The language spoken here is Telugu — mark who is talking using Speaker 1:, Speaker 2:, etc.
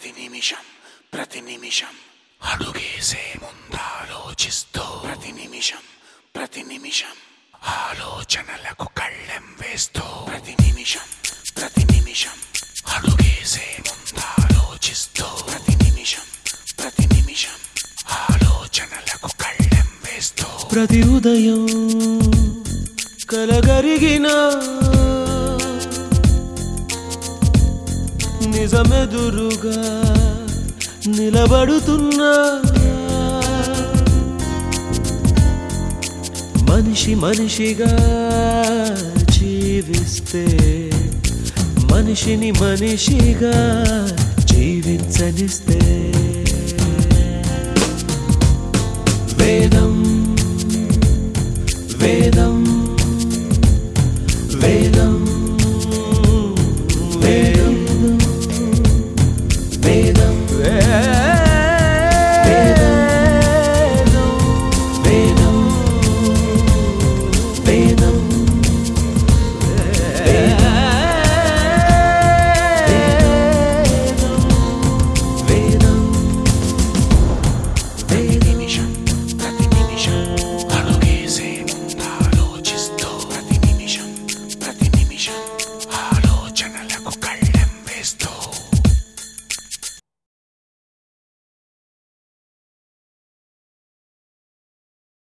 Speaker 1: ప్రతి నిమిషం ప్రతి నిమిషం అడుగేసే ముందాలోచిస్తూ ప్రతి నిమిషం ప్రతి నిమిషం ఆలోచనలకు కళ్ళెం వేస్తూ ప్రతి నిమిషం ప్రతి నిమిషం అడుగేసే ముందాలోచిస్తూ ప్రతి నిమిషం ప్రతి నిమిషం ఆలోచనలకు కళ్ళెం వేస్తూ
Speaker 2: ప్రతి ఉదయం కలగరిగిన నిజమెదురుగా నిలబడుతున్నా మనిషి మనిషిగా జీవిస్తే మనిషిని మనిషిగా జీవించనిస్తే వేదం వేదం వేదం వేదం వేదం వేదం వేదం వేదం
Speaker 1: ప్రతి నిమిషం ప్రతి నిమిషం అడుగేసే ముందాలోచిస్తూ ప్రతి నిమిషం ప్రతి నిమిషం ఆలోచనలకు కళ్ళెం